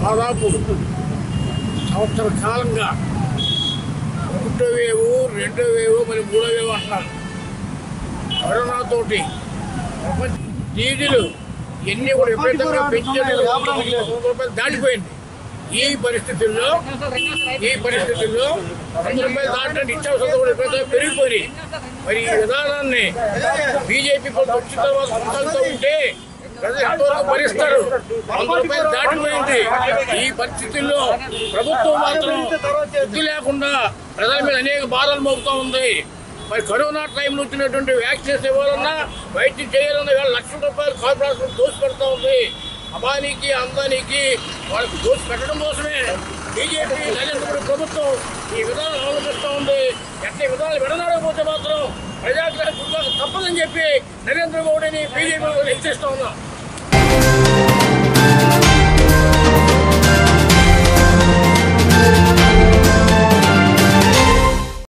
దాదాపు సంవత్సర కాలంగా ఒకటో వేవు రెండో వేవు మరి మూడో వేవు అంటున్నారు కరోనాతోటి ప్రపంచ డీజిల్ ఎన్ని కూడా విపరీతంగా పెంచారు రూపాయలు దాటిపోయింది ఈ పరిస్థితుల్లో ఈ పరిస్థితుల్లో వంద రూపాయలు దాంట్లో నిత్యావసరాలు కూడా విపరీతంగా పెరిగిపోయి మరి ఈ విధానాన్ని బీజేపీ ప్రభుత్వం వచ్చిన తర్వాత కొనసాగుతూ ఉంటే ప్రజలు ఎంతవరకు భరిస్తారు వంద రూపాయలు దాటిపోయింది ఈ పరిస్థితుల్లో ప్రభుత్వం మాత్రం బుద్ధి లేకుండా ప్రజల మీద అనేక బాధలు మోపుతూ ఉంది మరి కరోనా టైంలో వచ్చినటువంటి వ్యాక్సినేషన్ ఇవ్వాలన్నా వైద్యం చేయాలన్నా వేల లక్షల రూపాయలు కార్పొరేషన్ దోసి పెడతా ఉంది అబానీకి అందానికి వాళ్ళకి దోసి పెట్టడం కోసమే బీజేపీ నరేంద్ర మోడీ ప్రభుత్వం ఈ విధానం అవలంబిస్తూ ఉంది ఎట్లా ఈ విధానాలు విడనాడకపోతే మాత్రం ప్రజాగ్రహం తప్పదని చెప్పి నరేంద్ర మోడీని బీజేపీ హెచ్చరిస్తూ ఉన్నాం